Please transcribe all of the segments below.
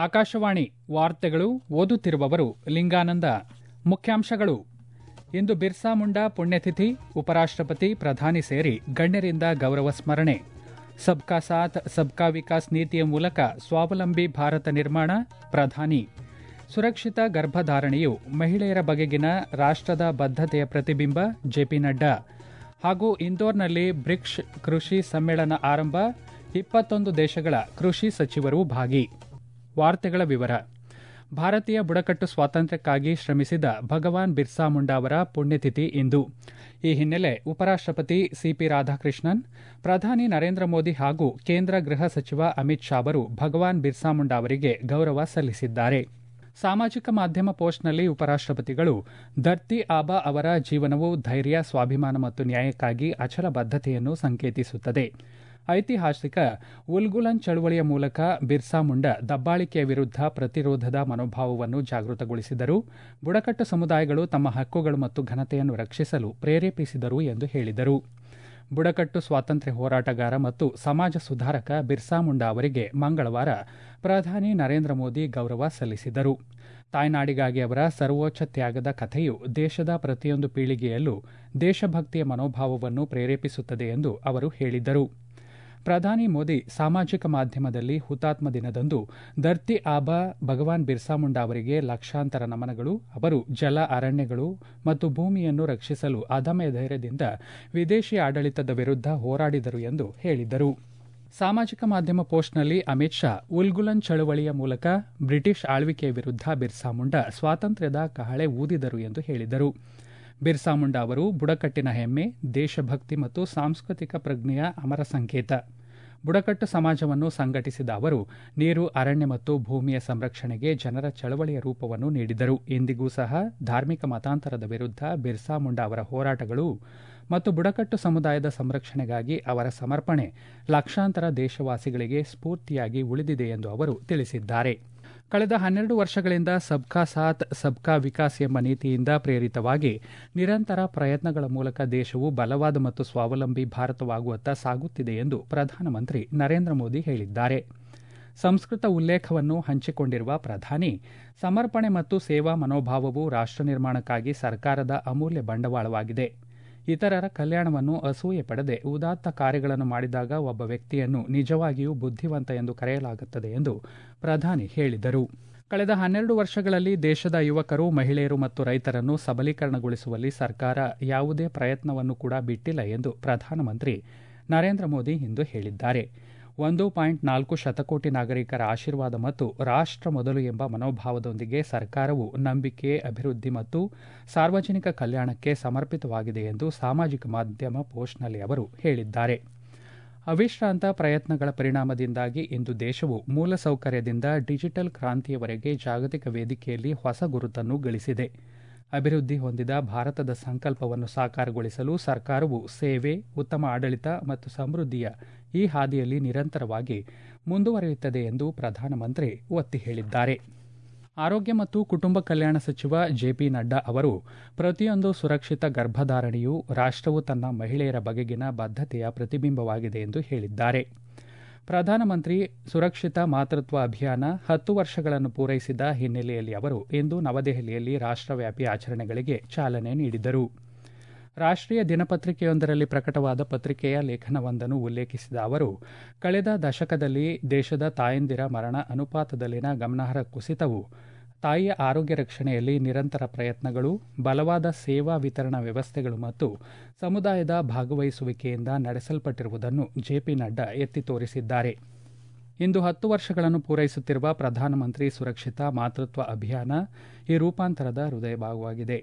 ಆಕಾಶವಾಣಿ ವಾರ್ತೆಗಳು ಓದುತ್ತಿರುವವರು ಲಿಂಗಾನಂದ ಮುಖ್ಯಾಂಶಗಳು ಇಂದು ಬಿರ್ಸಾ ಮುಂಡಾ ಪುಣ್ಯತಿಥಿ ಉಪರಾಷ್ಟಪತಿ ಪ್ರಧಾನಿ ಸೇರಿ ಗಣ್ಯರಿಂದ ಗೌರವ ಸ್ಮರಣೆ ಸಬ್ಕಾ ಸಾಥ್ ಸಬ್ಕಾ ವಿಕಾಸ್ ನೀತಿಯ ಮೂಲಕ ಸ್ವಾವಲಂಬಿ ಭಾರತ ನಿರ್ಮಾಣ ಪ್ರಧಾನಿ ಸುರಕ್ಷಿತ ಗರ್ಭಧಾರಣೆಯು ಮಹಿಳೆಯರ ಬಗೆಗಿನ ರಾಷ್ಟದ ಬದ್ಧತೆಯ ಪ್ರತಿಬಿಂಬ ಜೆಪಿ ನಡ್ಡಾ ಹಾಗೂ ಇಂದೋರ್ನಲ್ಲಿ ಬ್ರಿಕ್ಸ್ ಕೃಷಿ ಸಮ್ಮೇಳನ ಆರಂಭ ಇಪ್ಪತ್ತೊಂದು ದೇಶಗಳ ಕೃಷಿ ಸಚಿವರು ಭಾಗಿ ವಾರ್ತೆಗಳ ವಿವರ ಭಾರತೀಯ ಬುಡಕಟ್ಟು ಸ್ವಾತಂತ್ರ್ಯಕ್ಕಾಗಿ ಶ್ರಮಿಸಿದ ಭಗವಾನ್ ಬಿರ್ಸಾ ಮುಂಡಾ ಅವರ ಪುಣ್ಯತಿಥಿ ಇಂದು ಈ ಹಿನ್ನೆಲೆ ಉಪರಾಷ್ಟಪತಿ ಸಿಪಿ ರಾಧಾಕೃಷ್ಣನ್ ಪ್ರಧಾನಿ ನರೇಂದ್ರ ಮೋದಿ ಹಾಗೂ ಕೇಂದ್ರ ಗೃಹ ಸಚಿವ ಅಮಿತ್ ಶಾ ಅವರು ಭಗವಾನ್ ಬಿರ್ಸಾ ಮುಂಡಾ ಅವರಿಗೆ ಗೌರವ ಸಲ್ಲಿಸಿದ್ದಾರೆ ಸಾಮಾಜಿಕ ಮಾಧ್ಯಮ ಪೋಸ್ಟ್ನಲ್ಲಿ ಉಪರಾಷ್ಟಪತಿಗಳು ಧರ್ತಿ ಆಬಾ ಅವರ ಜೀವನವು ಧೈರ್ಯ ಸ್ವಾಭಿಮಾನ ಮತ್ತು ನ್ಯಾಯಕ್ಕಾಗಿ ಅಚಲ ಬದ್ಧತೆಯನ್ನು ಸಂಕೇತಿಸುತ್ತದೆ ಐತಿಹಾಸಿಕ ಉಲ್ಗುಲನ್ ಚಳುವಳಿಯ ಮೂಲಕ ಬಿರ್ಸಾ ಮುಂಡಾ ದಬ್ಬಾಳಿಕೆಯ ವಿರುದ್ಧ ಪ್ರತಿರೋಧದ ಮನೋಭಾವವನ್ನು ಜಾಗೃತಗೊಳಿಸಿದರು ಬುಡಕಟ್ಟು ಸಮುದಾಯಗಳು ತಮ್ಮ ಹಕ್ಕುಗಳು ಮತ್ತು ಘನತೆಯನ್ನು ರಕ್ಷಿಸಲು ಪ್ರೇರೇಪಿಸಿದರು ಎಂದು ಹೇಳಿದರು ಬುಡಕಟ್ಟು ಸ್ವಾತಂತ್ರ್ಯ ಹೋರಾಟಗಾರ ಮತ್ತು ಸಮಾಜ ಸುಧಾರಕ ಬಿರ್ಸಾ ಮುಂಡಾ ಅವರಿಗೆ ಮಂಗಳವಾರ ಪ್ರಧಾನಿ ನರೇಂದ್ರ ಮೋದಿ ಗೌರವ ಸಲ್ಲಿಸಿದರು ತಾಯ್ನಾಡಿಗಾಗಿ ಅವರ ಸರ್ವೋಚ್ಚ ತ್ಯಾಗದ ಕಥೆಯು ದೇಶದ ಪ್ರತಿಯೊಂದು ಪೀಳಿಗೆಯಲ್ಲೂ ದೇಶಭಕ್ತಿಯ ಮನೋಭಾವವನ್ನು ಪ್ರೇರೇಪಿಸುತ್ತದೆ ಎಂದು ಅವರು ಹೇಳಿದರು ಪ್ರಧಾನಿ ಮೋದಿ ಸಾಮಾಜಿಕ ಮಾಧ್ಯಮದಲ್ಲಿ ಹುತಾತ್ಮ ದಿನದಂದು ಧರ್ತಿ ಆಬಾ ಭಗವಾನ್ ಬಿರ್ಸಾ ಮುಂಡಾ ಅವರಿಗೆ ಲಕ್ಷಾಂತರ ನಮನಗಳು ಅವರು ಜಲ ಅರಣ್ಯಗಳು ಮತ್ತು ಭೂಮಿಯನ್ನು ರಕ್ಷಿಸಲು ಅದಮ್ಯ ಧೈರ್ಯದಿಂದ ವಿದೇಶಿ ಆಡಳಿತದ ವಿರುದ್ಧ ಹೋರಾಡಿದರು ಎಂದು ಹೇಳಿದರು ಸಾಮಾಜಿಕ ಮಾಧ್ಯಮ ಪೋಸ್ಟ್ನಲ್ಲಿ ಅಮಿತ್ ಶಾ ಉಲ್ಗುಲನ್ ಚಳುವಳಿಯ ಮೂಲಕ ಬ್ರಿಟಿಷ್ ಆಳ್ವಿಕೆಯ ವಿರುದ್ಧ ಬಿರ್ಸಾ ಮುಂಡಾ ಸ್ವಾತಂತ್ರ್ಯದ ಕಹಳೆ ಊದಿದರು ಎಂದು ಹೇಳಿದರು ಬಿರ್ಸಾ ಮುಂಡಾ ಅವರು ಬುಡಕಟ್ಟಿನ ಹೆಮ್ಮೆ ದೇಶಭಕ್ತಿ ಮತ್ತು ಸಾಂಸ್ಕೃತಿಕ ಪ್ರಜ್ಞೆಯ ಅಮರ ಸಂಕೇತ ಬುಡಕಟ್ಟು ಸಮಾಜವನ್ನು ಸಂಘಟಿಸಿದ ಅವರು ನೀರು ಅರಣ್ಯ ಮತ್ತು ಭೂಮಿಯ ಸಂರಕ್ಷಣೆಗೆ ಜನರ ಚಳವಳಿಯ ರೂಪವನ್ನು ನೀಡಿದರು ಇಂದಿಗೂ ಸಹ ಧಾರ್ಮಿಕ ಮತಾಂತರದ ವಿರುದ್ಧ ಬಿರ್ಸಾ ಮುಂಡಾ ಅವರ ಹೋರಾಟಗಳು ಮತ್ತು ಬುಡಕಟ್ಟು ಸಮುದಾಯದ ಸಂರಕ್ಷಣೆಗಾಗಿ ಅವರ ಸಮರ್ಪಣೆ ಲಕ್ಷಾಂತರ ದೇಶವಾಸಿಗಳಿಗೆ ಸ್ಫೂರ್ತಿಯಾಗಿ ಉಳಿದಿದೆ ಎಂದು ಅವರು ತಿಳಿಸಿದ್ದಾರೆ ಕಳೆದ ಹನ್ನೆರಡು ವರ್ಷಗಳಿಂದ ಸಬ್ಕಾ ಸಾಥ್ ಸಬ್ಕಾ ವಿಕಾಸ್ ಎಂಬ ನೀತಿಯಿಂದ ಪ್ರೇರಿತವಾಗಿ ನಿರಂತರ ಪ್ರಯತ್ನಗಳ ಮೂಲಕ ದೇಶವು ಬಲವಾದ ಮತ್ತು ಸ್ವಾವಲಂಬಿ ಭಾರತವಾಗುವತ್ತ ಸಾಗುತ್ತಿದೆ ಎಂದು ಪ್ರಧಾನಮಂತ್ರಿ ನರೇಂದ್ರ ಮೋದಿ ಹೇಳಿದ್ದಾರೆ ಸಂಸ್ಕೃತ ಉಲ್ಲೇಖವನ್ನು ಹಂಚಿಕೊಂಡಿರುವ ಪ್ರಧಾನಿ ಸಮರ್ಪಣೆ ಮತ್ತು ಸೇವಾ ಮನೋಭಾವವು ರಾಷ್ಟ ನಿರ್ಮಾಣಕ್ಕಾಗಿ ಸರ್ಕಾರದ ಅಮೂಲ್ಯ ಬಂಡವಾಳವಾಗಿದೆ ಇತರರ ಕಲ್ಯಾಣವನ್ನು ಅಸೂಯೆ ಪಡೆದೆ ಉದಾತ್ತ ಕಾರ್ಯಗಳನ್ನು ಮಾಡಿದಾಗ ಒಬ್ಬ ವ್ಯಕ್ತಿಯನ್ನು ನಿಜವಾಗಿಯೂ ಬುದ್ಧಿವಂತ ಎಂದು ಕರೆಯಲಾಗುತ್ತದೆ ಎಂದು ಪ್ರಧಾನಿ ಹೇಳಿದರು ಕಳೆದ ಹನ್ನೆರಡು ವರ್ಷಗಳಲ್ಲಿ ದೇಶದ ಯುವಕರು ಮಹಿಳೆಯರು ಮತ್ತು ರೈತರನ್ನು ಸಬಲೀಕರಣಗೊಳಿಸುವಲ್ಲಿ ಸರ್ಕಾರ ಯಾವುದೇ ಪ್ರಯತ್ನವನ್ನು ಕೂಡ ಬಿಟ್ಟಿಲ್ಲ ಎಂದು ಪ್ರಧಾನಮಂತ್ರಿ ನರೇಂದ್ರ ಮೋದಿ ಇಂದು ಹೇಳಿದ್ದಾರೆ ಒಂದು ಪಾಯಿಂಟ್ ನಾಲ್ಕು ಶತಕೋಟಿ ನಾಗರಿಕರ ಆಶೀರ್ವಾದ ಮತ್ತು ರಾಷ್ಟ ಮೊದಲು ಎಂಬ ಮನೋಭಾವದೊಂದಿಗೆ ಸರ್ಕಾರವು ನಂಬಿಕೆ ಅಭಿವೃದ್ಧಿ ಮತ್ತು ಸಾರ್ವಜನಿಕ ಕಲ್ಯಾಣಕ್ಕೆ ಸಮರ್ಪಿತವಾಗಿದೆ ಎಂದು ಸಾಮಾಜಿಕ ಮಾಧ್ಯಮ ಪೋಸ್ಟ್ನಲ್ಲಿ ಅವರು ಹೇಳಿದ್ದಾರೆ ಅವಿಶ್ರಾಂತ ಪ್ರಯತ್ನಗಳ ಪರಿಣಾಮದಿಂದಾಗಿ ಇಂದು ದೇಶವು ಮೂಲಸೌಕರ್ಯದಿಂದ ಡಿಜಿಟಲ್ ಕ್ರಾಂತಿಯವರೆಗೆ ಜಾಗತಿಕ ವೇದಿಕೆಯಲ್ಲಿ ಹೊಸ ಗುರುತನ್ನು ಗಳಿಸಿದೆ ಅಭಿವೃದ್ಧಿ ಹೊಂದಿದ ಭಾರತದ ಸಂಕಲ್ಪವನ್ನು ಸಾಕಾರಗೊಳಿಸಲು ಸರ್ಕಾರವು ಸೇವೆ ಉತ್ತಮ ಆಡಳಿತ ಮತ್ತು ಸಮೃದ್ಧಿಯ ಈ ಹಾದಿಯಲ್ಲಿ ನಿರಂತರವಾಗಿ ಮುಂದುವರಿಯುತ್ತದೆ ಎಂದು ಪ್ರಧಾನಮಂತ್ರಿ ಒತ್ತಿ ಹೇಳಿದ್ದಾರೆ ಆರೋಗ್ಯ ಮತ್ತು ಕುಟುಂಬ ಕಲ್ಯಾಣ ಸಚಿವ ಜೆಪಿ ನಡ್ಡಾ ಅವರು ಪ್ರತಿಯೊಂದು ಸುರಕ್ಷಿತ ಗರ್ಭಧಾರಣೆಯು ರಾಷ್ಟವು ತನ್ನ ಮಹಿಳೆಯರ ಬಗೆಗಿನ ಬದ್ಧತೆಯ ಪ್ರತಿಬಿಂಬವಾಗಿದೆ ಎಂದು ಹೇಳಿದ್ದಾರೆ ಪ್ರಧಾನಮಂತ್ರಿ ಸುರಕ್ಷಿತ ಮಾತೃತ್ವ ಅಭಿಯಾನ ಹತ್ತು ವರ್ಷಗಳನ್ನು ಪೂರೈಸಿದ ಹಿನ್ನೆಲೆಯಲ್ಲಿ ಅವರು ಇಂದು ನವದೆಹಲಿಯಲ್ಲಿ ರಾಷ್ಟವ್ಯಾಪಿ ಆಚರಣೆಗಳಿಗೆ ಚಾಲನೆ ನೀಡಿದರು ರಾಷ್ಟೀಯ ದಿನಪತ್ರಿಕೆಯೊಂದರಲ್ಲಿ ಪ್ರಕಟವಾದ ಪತ್ರಿಕೆಯ ಲೇಖನವೊಂದನ್ನು ಉಲ್ಲೇಖಿಸಿದ ಅವರು ಕಳೆದ ದಶಕದಲ್ಲಿ ದೇಶದ ತಾಯಂದಿರ ಮರಣ ಅನುಪಾತದಲ್ಲಿನ ಗಮನಾರ್ಹ ಕುಸಿತವು ತಾಯಿಯ ಆರೋಗ್ಯ ರಕ್ಷಣೆಯಲ್ಲಿ ನಿರಂತರ ಪ್ರಯತ್ನಗಳು ಬಲವಾದ ಸೇವಾ ವಿತರಣಾ ವ್ಯವಸ್ಥೆಗಳು ಮತ್ತು ಸಮುದಾಯದ ಭಾಗವಹಿಸುವಿಕೆಯಿಂದ ನಡೆಸಲ್ಪಟ್ಟಿರುವುದನ್ನು ಜೆಪಿ ನಡ್ಡಾ ಎತ್ತಿ ತೋರಿಸಿದ್ದಾರೆ ಇಂದು ಹತ್ತು ವರ್ಷಗಳನ್ನು ಪೂರೈಸುತ್ತಿರುವ ಪ್ರಧಾನಮಂತ್ರಿ ಸುರಕ್ಷಿತ ಮಾತೃತ್ವ ಅಭಿಯಾನ ಈ ರೂಪಾಂತರದ ಹೃದಯ ಭಾಗವಾಗಿದೆ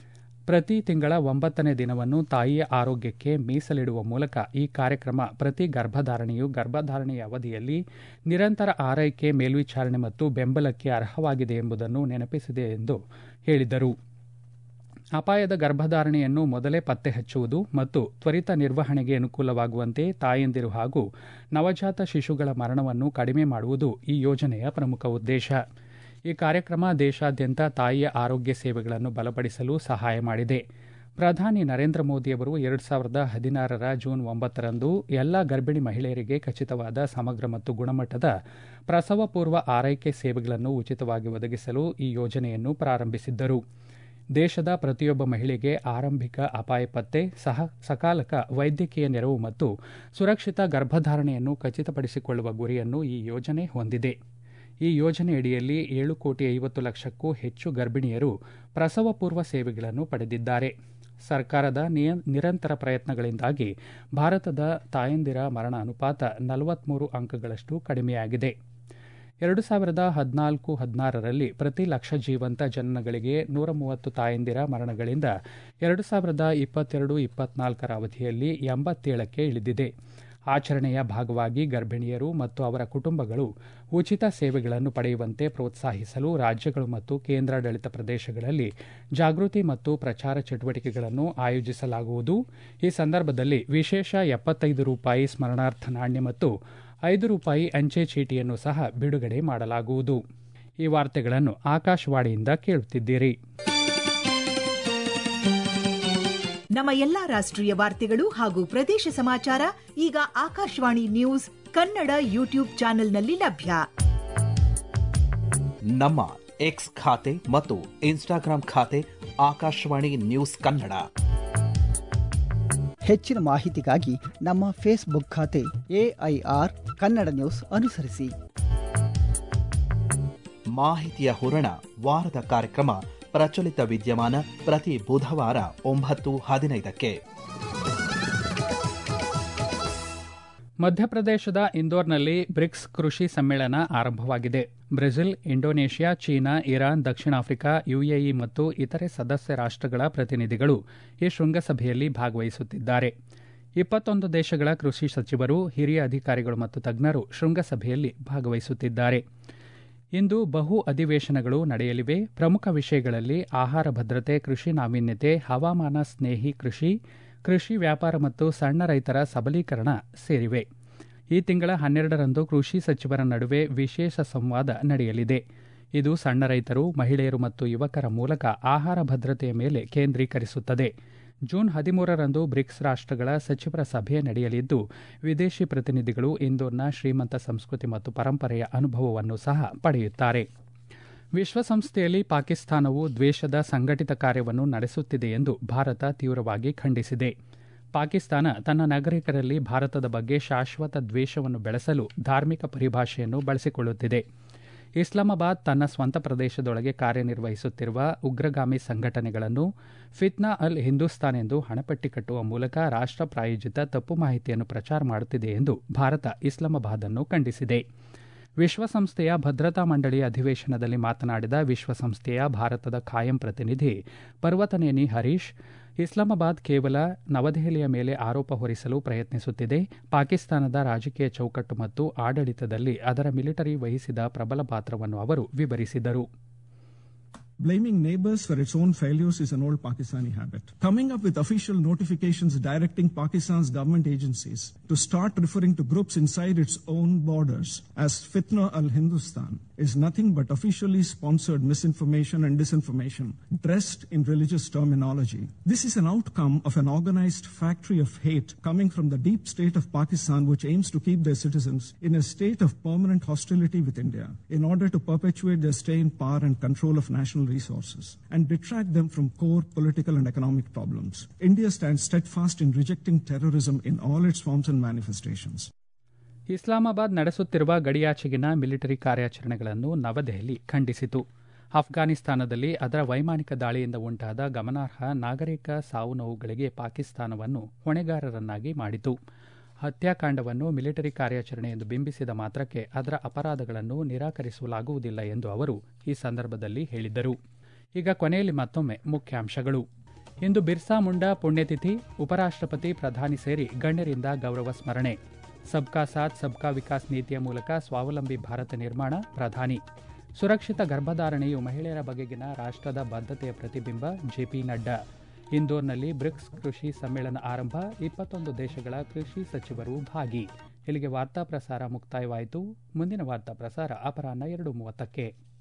ಪ್ರತಿ ತಿಂಗಳ ಒಂಬತ್ತನೇ ದಿನವನ್ನು ತಾಯಿಯ ಆರೋಗ್ಯಕ್ಕೆ ಮೀಸಲಿಡುವ ಮೂಲಕ ಈ ಕಾರ್ಯಕ್ರಮ ಪ್ರತಿ ಗರ್ಭಧಾರಣೆಯು ಗರ್ಭಧಾರಣೆಯ ಅವಧಿಯಲ್ಲಿ ನಿರಂತರ ಆರೈಕೆ ಮೇಲ್ವಿಚಾರಣೆ ಮತ್ತು ಬೆಂಬಲಕ್ಕೆ ಅರ್ಹವಾಗಿದೆ ಎಂಬುದನ್ನು ನೆನಪಿಸಿದೆ ಎಂದು ಹೇಳಿದರು ಅಪಾಯದ ಗರ್ಭಧಾರಣೆಯನ್ನು ಮೊದಲೇ ಪತ್ತೆ ಹಚ್ಚುವುದು ಮತ್ತು ತ್ವರಿತ ನಿರ್ವಹಣೆಗೆ ಅನುಕೂಲವಾಗುವಂತೆ ತಾಯಂದಿರು ಹಾಗೂ ನವಜಾತ ಶಿಶುಗಳ ಮರಣವನ್ನು ಕಡಿಮೆ ಮಾಡುವುದು ಈ ಯೋಜನೆಯ ಪ್ರಮುಖ ಉದ್ದೇಶ ಈ ಕಾರ್ಯಕ್ರಮ ದೇಶಾದ್ಯಂತ ತಾಯಿಯ ಆರೋಗ್ಯ ಸೇವೆಗಳನ್ನು ಬಲಪಡಿಸಲು ಸಹಾಯ ಮಾಡಿದೆ ಪ್ರಧಾನಿ ನರೇಂದ್ರ ಮೋದಿಯವರು ಎರಡು ಸಾವಿರದ ಹದಿನಾರರ ಜೂನ್ ಒಂಬತ್ತರಂದು ಎಲ್ಲ ಗರ್ಭಿಣಿ ಮಹಿಳೆಯರಿಗೆ ಖಚಿತವಾದ ಸಮಗ್ರ ಮತ್ತು ಗುಣಮಟ್ಟದ ಪ್ರಸವ ಪೂರ್ವ ಆರೈಕೆ ಸೇವೆಗಳನ್ನು ಉಚಿತವಾಗಿ ಒದಗಿಸಲು ಈ ಯೋಜನೆಯನ್ನು ಪ್ರಾರಂಭಿಸಿದ್ದರು ದೇಶದ ಪ್ರತಿಯೊಬ್ಬ ಮಹಿಳೆಗೆ ಆರಂಭಿಕ ಅಪಾಯ ಪತ್ತೆ ಸಹ ಸಕಾಲಕ ವೈದ್ಯಕೀಯ ನೆರವು ಮತ್ತು ಸುರಕ್ಷಿತ ಗರ್ಭಧಾರಣೆಯನ್ನು ಖಚಿತಪಡಿಸಿಕೊಳ್ಳುವ ಗುರಿಯನ್ನು ಈ ಯೋಜನೆ ಹೊಂದಿದೆ ಈ ಯೋಜನೆಯಡಿಯಲ್ಲಿ ಏಳು ಕೋಟಿ ಐವತ್ತು ಲಕ್ಷಕ್ಕೂ ಹೆಚ್ಚು ಗರ್ಭಿಣಿಯರು ಪ್ರಸವ ಪೂರ್ವ ಸೇವೆಗಳನ್ನು ಪಡೆದಿದ್ದಾರೆ ಸರ್ಕಾರದ ನಿರಂತರ ಪ್ರಯತ್ನಗಳಿಂದಾಗಿ ಭಾರತದ ತಾಯಂದಿರ ಮರಣ ಅನುಪಾತ ನಲವತ್ಮೂರು ಅಂಕಗಳಷ್ಟು ಕಡಿಮೆಯಾಗಿದೆ ಎರಡು ಸಾವಿರದ ಹದಿನಾಲ್ಕು ಹದಿನಾರರಲ್ಲಿ ಪ್ರತಿ ಲಕ್ಷ ಜೀವಂತ ಜನನಗಳಿಗೆ ನೂರ ಮೂವತ್ತು ತಾಯಂದಿರ ಮರಣಗಳಿಂದ ಎರಡು ಸಾವಿರದ ಇಪ್ಪತ್ತೆರಡು ಇಪ್ಪತ್ನಾಲ್ಕರ ಅವಧಿಯಲ್ಲಿ ಎಂಬತ್ತೇಳಕ್ಕೆ ಇಳಿದಿದೆ ಆಚರಣೆಯ ಭಾಗವಾಗಿ ಗರ್ಭಿಣಿಯರು ಮತ್ತು ಅವರ ಕುಟುಂಬಗಳು ಉಚಿತ ಸೇವೆಗಳನ್ನು ಪಡೆಯುವಂತೆ ಪ್ರೋತ್ಸಾಹಿಸಲು ರಾಜ್ಯಗಳು ಮತ್ತು ಕೇಂದ್ರಾಡಳಿತ ಪ್ರದೇಶಗಳಲ್ಲಿ ಜಾಗೃತಿ ಮತ್ತು ಪ್ರಚಾರ ಚಟುವಟಿಕೆಗಳನ್ನು ಆಯೋಜಿಸಲಾಗುವುದು ಈ ಸಂದರ್ಭದಲ್ಲಿ ವಿಶೇಷ ಎಪ್ಪತ್ತೈದು ರೂಪಾಯಿ ಸ್ಮರಣಾರ್ಥ ನಾಣ್ಯ ಮತ್ತು ಐದು ರೂಪಾಯಿ ಅಂಚೆ ಚೀಟಿಯನ್ನು ಸಹ ಬಿಡುಗಡೆ ಮಾಡಲಾಗುವುದು ಈ ವಾರ್ತೆಗಳನ್ನು ಆಕಾಶವಾಣಿಯಿಂದ ಕೇಳುತ್ತಿದ್ದೀರಿ ನಮ್ಮ ಎಲ್ಲಾ ರಾಷ್ಟ್ರೀಯ ವಾರ್ತೆಗಳು ಹಾಗೂ ಪ್ರದೇಶ ಸಮಾಚಾರ ಈಗ ಆಕಾಶವಾಣಿ ನ್ಯೂಸ್ ಕನ್ನಡ ಯೂಟ್ಯೂಬ್ ಚಾನೆಲ್ನಲ್ಲಿ ಲಭ್ಯ ನಮ್ಮ ಎಕ್ಸ್ ಖಾತೆ ಮತ್ತು ಇನ್ಸ್ಟಾಗ್ರಾಂ ಖಾತೆ ಆಕಾಶವಾಣಿ ನ್ಯೂಸ್ ಕನ್ನಡ ಹೆಚ್ಚಿನ ಮಾಹಿತಿಗಾಗಿ ನಮ್ಮ ಫೇಸ್ಬುಕ್ ಖಾತೆ ಎಐಆರ್ ಕನ್ನಡ ನ್ಯೂಸ್ ಅನುಸರಿಸಿ ಮಾಹಿತಿಯ ಹೂರಣ ವಾರದ ಕಾರ್ಯಕ್ರಮ ಪ್ರಚಲಿತ ವಿದ್ಯಮಾನ ಪ್ರತಿ ಬುಧವಾರ ಒಂಬತ್ತು ಹದಿನೈದಕ್ಕೆ ಮಧ್ಯಪ್ರದೇಶದ ಇಂದೋರ್ನಲ್ಲಿ ಬ್ರಿಕ್ಸ್ ಕೃಷಿ ಸಮ್ಮೇಳನ ಆರಂಭವಾಗಿದೆ ಬ್ರೆಜಿಲ್ ಇಂಡೋನೇಷ್ಯಾ ಚೀನಾ ಇರಾನ್ ದಕ್ಷಿಣ ಆಫ್ರಿಕಾ ಯುಎಇ ಮತ್ತು ಇತರೆ ಸದಸ್ಯ ರಾಷ್ಟ್ರಗಳ ಪ್ರತಿನಿಧಿಗಳು ಈ ಶೃಂಗಸಭೆಯಲ್ಲಿ ಭಾಗವಹಿಸುತ್ತಿದ್ದಾರೆ ಇಪ್ಪತ್ತೊಂದು ದೇಶಗಳ ಕೃಷಿ ಸಚಿವರು ಹಿರಿಯ ಅಧಿಕಾರಿಗಳು ಮತ್ತು ತಜ್ಞರು ಶೃಂಗಸಭೆಯಲ್ಲಿ ಭಾಗವಹಿಸುತ್ತಿದ್ದಾರೆ ಇಂದು ಬಹು ಅಧಿವೇಶನಗಳು ನಡೆಯಲಿವೆ ಪ್ರಮುಖ ವಿಷಯಗಳಲ್ಲಿ ಆಹಾರ ಭದ್ರತೆ ಕೃಷಿ ನಾವೀನ್ಯತೆ ಹವಾಮಾನ ಸ್ನೇಹಿ ಕೃಷಿ ಕೃಷಿ ವ್ಯಾಪಾರ ಮತ್ತು ಸಣ್ಣ ರೈತರ ಸಬಲೀಕರಣ ಸೇರಿವೆ ಈ ತಿಂಗಳ ಹನ್ನೆರಡರಂದು ಕೃಷಿ ಸಚಿವರ ನಡುವೆ ವಿಶೇಷ ಸಂವಾದ ನಡೆಯಲಿದೆ ಇದು ಸಣ್ಣ ರೈತರು ಮಹಿಳೆಯರು ಮತ್ತು ಯುವಕರ ಮೂಲಕ ಆಹಾರ ಭದ್ರತೆಯ ಮೇಲೆ ಕೇಂದ್ರೀಕರಿಸುತ್ತದೆ ಜೂನ್ ಹದಿಮೂರರಂದು ಬ್ರಿಕ್ಸ್ ರಾಷ್ಟ್ರಗಳ ಸಚಿವರ ಸಭೆ ನಡೆಯಲಿದ್ದು ವಿದೇಶಿ ಪ್ರತಿನಿಧಿಗಳು ಇಂದೋರ್ನ ಶ್ರೀಮಂತ ಸಂಸ್ಕೃತಿ ಮತ್ತು ಪರಂಪರೆಯ ಅನುಭವವನ್ನು ಸಹ ಪಡೆಯುತ್ತಾರೆ ವಿಶ್ವಸಂಸ್ಥೆಯಲ್ಲಿ ಪಾಕಿಸ್ತಾನವು ದ್ವೇಷದ ಸಂಘಟಿತ ಕಾರ್ಯವನ್ನು ನಡೆಸುತ್ತಿದೆ ಎಂದು ಭಾರತ ತೀವ್ರವಾಗಿ ಖಂಡಿಸಿದೆ ಪಾಕಿಸ್ತಾನ ತನ್ನ ನಾಗರಿಕರಲ್ಲಿ ಭಾರತದ ಬಗ್ಗೆ ಶಾಶ್ವತ ದ್ವೇಷವನ್ನು ಬೆಳೆಸಲು ಧಾರ್ಮಿಕ ಪರಿಭಾಷೆಯನ್ನು ಬಳಸಿಕೊಳ್ಳುತ್ತಿದೆ ಇಸ್ಲಾಮಾಬಾದ್ ತನ್ನ ಸ್ವಂತ ಪ್ರದೇಶದೊಳಗೆ ಕಾರ್ಯನಿರ್ವಹಿಸುತ್ತಿರುವ ಉಗ್ರಗಾಮಿ ಸಂಘಟನೆಗಳನ್ನು ಫಿತ್ನಾ ಅಲ್ ಹಿಂದೂಸ್ತಾನ್ ಎಂದು ಹಣಪಟ್ಟಿ ಕಟ್ಟುವ ಮೂಲಕ ರಾಷ್ಟ್ರ ಪ್ರಾಯೋಜಿತ ತಪ್ಪು ಮಾಹಿತಿಯನ್ನು ಪ್ರಚಾರ ಮಾಡುತ್ತಿದೆ ಎಂದು ಭಾರತ ಇಸ್ಲಾಮಾಬಾದ್ ಅನ್ನು ಖಂಡಿಸಿದೆ ವಿಶ್ವಸಂಸ್ಥೆಯ ಭದ್ರತಾ ಮಂಡಳಿಯ ಅಧಿವೇಶನದಲ್ಲಿ ಮಾತನಾಡಿದ ವಿಶ್ವಸಂಸ್ಥೆಯ ಭಾರತದ ಖಾಯಂ ಪ್ರತಿನಿಧಿ ಪರ್ವತನೇನಿ ಹರೀಶ್ ಇಸ್ಲಾಮಾಬಾದ್ ಕೇವಲ ನವದೆಹಲಿಯ ಮೇಲೆ ಆರೋಪ ಹೊರಿಸಲು ಪ್ರಯತ್ನಿಸುತ್ತಿದೆ ಪಾಕಿಸ್ತಾನದ ರಾಜಕೀಯ ಚೌಕಟ್ಟು ಮತ್ತು ಆಡಳಿತದಲ್ಲಿ ಅದರ ಮಿಲಿಟರಿ ವಹಿಸಿದ ಪ್ರಬಲ ಪಾತ್ರವನ್ನು ಅವರು ವಿವರಿಸಿದರು Blaming neighbors for its own failures is an old Pakistani habit. Coming up with official notifications directing Pakistan's government agencies to start referring to groups inside its own borders as Fitna al Hindustan is nothing but officially sponsored misinformation and disinformation dressed in religious terminology. This is an outcome of an organized factory of hate coming from the deep state of Pakistan, which aims to keep their citizens in a state of permanent hostility with India in order to perpetuate their stay in power and control of national resources and detract them from core political and economic problems. India stands steadfast in rejecting terrorism in all its forms and manifestations. Islamabad ನಡೆಸುತ್ತಿರುವ ಗಡಿಯಾಚೆಗಿನ military ಕಾರ್ಯಾಚರಣೆಗಳನ್ನು ನವದೆಹಲಿ ಖಂಡಿಸಿತು ಅಫ್ಘಾನಿಸ್ತಾನದಲ್ಲಿ ಅದರ ವೈಮಾನಿಕ ದಾಳಿಯಿಂದ ಉಂಟಾದ ಗಮನಾರ್ಹ ನಾಗರಿಕ ಸಾವು ನೋವುಗಳಿಗೆ ಪಾಕಿಸ್ತಾನವನ್ನು ಹೊಣೆಗಾರರನ್ನಾಗಿ ಮಾಡಿತು ಹತ್ಯಾಕಾಂಡವನ್ನು ಮಿಲಿಟರಿ ಕಾರ್ಯಾಚರಣೆ ಎಂದು ಬಿಂಬಿಸಿದ ಮಾತ್ರಕ್ಕೆ ಅದರ ಅಪರಾಧಗಳನ್ನು ನಿರಾಕರಿಸಲಾಗುವುದಿಲ್ಲ ಎಂದು ಅವರು ಈ ಸಂದರ್ಭದಲ್ಲಿ ಹೇಳಿದ್ದರು ಈಗ ಕೊನೆಯಲ್ಲಿ ಮತ್ತೊಮ್ಮೆ ಮುಖ್ಯಾಂಶಗಳು ಇಂದು ಬಿರ್ಸಾ ಮುಂಡಾ ಪುಣ್ಯತಿಥಿ ಉಪರಾಷ್ಟ್ರಪತಿ ಪ್ರಧಾನಿ ಸೇರಿ ಗಣ್ಯರಿಂದ ಗೌರವ ಸ್ಮರಣೆ ಸಬ್ಕಾ ಸಾಥ್ ಸಬ್ಕಾ ವಿಕಾಸ್ ನೀತಿಯ ಮೂಲಕ ಸ್ವಾವಲಂಬಿ ಭಾರತ ನಿರ್ಮಾಣ ಪ್ರಧಾನಿ ಸುರಕ್ಷಿತ ಗರ್ಭಧಾರಣೆಯು ಮಹಿಳೆಯರ ಬಗೆಗಿನ ರಾಷ್ಟ್ರದ ಬದ್ಧತೆಯ ಪ್ರತಿಬಿಂಬ ಜೆಪಿ ನಡ್ಡಾ ಇಂದೋರ್ನಲ್ಲಿ ಬ್ರಿಕ್ಸ್ ಕೃಷಿ ಸಮ್ಮೇಳನ ಆರಂಭ ಇಪ್ಪತ್ತೊಂದು ದೇಶಗಳ ಕೃಷಿ ಸಚಿವರು ಭಾಗಿ ಇಲ್ಲಿಗೆ ವಾರ್ತಾ ಪ್ರಸಾರ ಮುಕ್ತಾಯವಾಯಿತು ಮುಂದಿನ ವಾರ್ತಾ ಪ್ರಸಾರ ಅಪರಾಹ್ನ ಎರಡು ಮೂವತ್ತಕ್ಕೆ